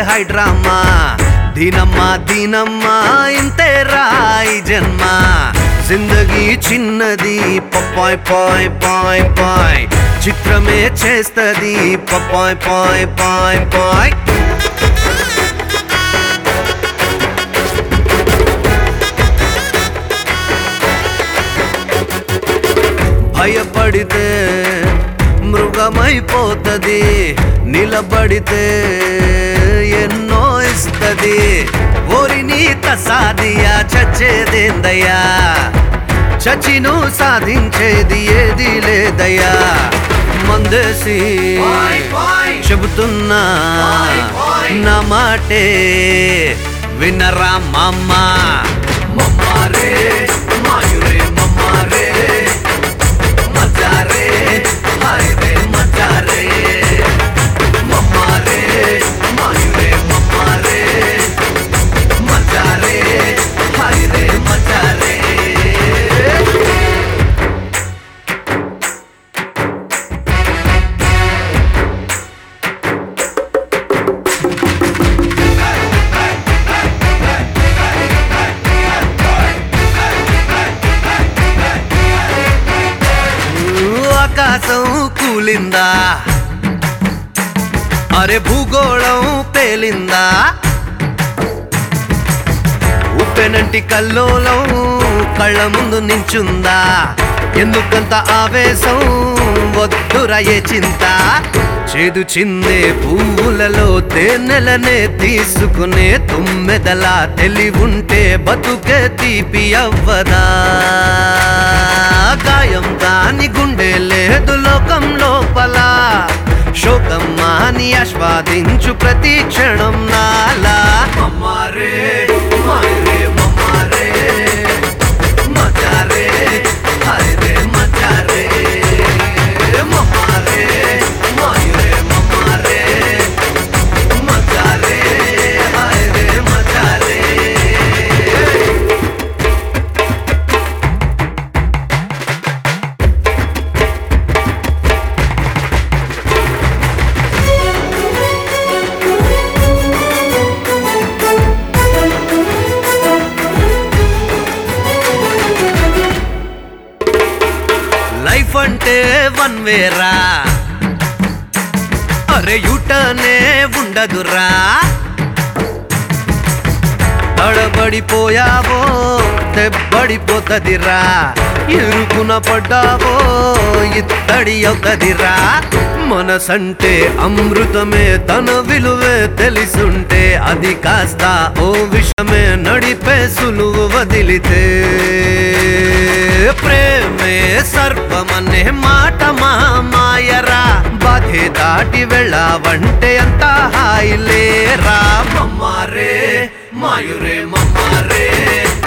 high drama దీనమ్మా దీనమ్మా ఇంతే రాయి జన్మ జిందగీ చిన్నది పప్పాయ్ పాయ్ పాయ్ పాయ్ చిత్రమే చేస్తది పప్పాయ్ పాయ్ పాయ్ పాయ్ భయపడితే మృగమైపోతది నిలబడితే ఎన్నో ఇస్తది ఓరి నీత సాదియా చచ్చేదేందయ్యా చచ్చిను సాధించేది ఏది లేదయ్యా మందేసి చెబుతున్నా నా మాటే వినరా మమ్మ మమ్మారే మాయురే మమ్మారే మజారే హాయిరే మజారే మమ్మారే మాయురే మమ్మారే మజారే హాయిరే మజారే ఆకాశం కూలిందా అరే భూగోళం పేలిందా ఉప్పెనంటి కల్లోలం కళ్ళ ముందు నించుందా ఎందుకంత ఆవేశం వద్దురయే చింత చేదు చిందే పువ్వులలో తేనెలనే తీసుకునే తుమ్మెదలా తెలివుంటే బతుకే తీపి అవ్వదా గాయం దాని గుండె లేదు లోకం లోపల శోకం మాని ఆస్వాదించు ప్రతి క్షణం నాలా మమ్మారే మాయరే మమ్మారే మజారే హైరే మజారే మమ్మారే మాయరే మమ్మారే మజారే హైరే మజారే లైఫ్ అంటే వన్ వేరా అరే యూటనే ఉండదురా తడబడిపోయావో దెబ్బడిపోతదిరా ఇరుకున పడ్డావో ఇత్తడి అవుతదిరా మనసంటే అమృతమే తన విలువే తెలిసుంటే అది కాస్త ఓ విషమే నడిపే సులువు వదిలితే ప్రేమే సర్వమనే మాట మా మాయరా బాధే దాటి వెళ్ళావంటే అంత హాయిలేరా మమ్మారే మాయురే మమ్మారే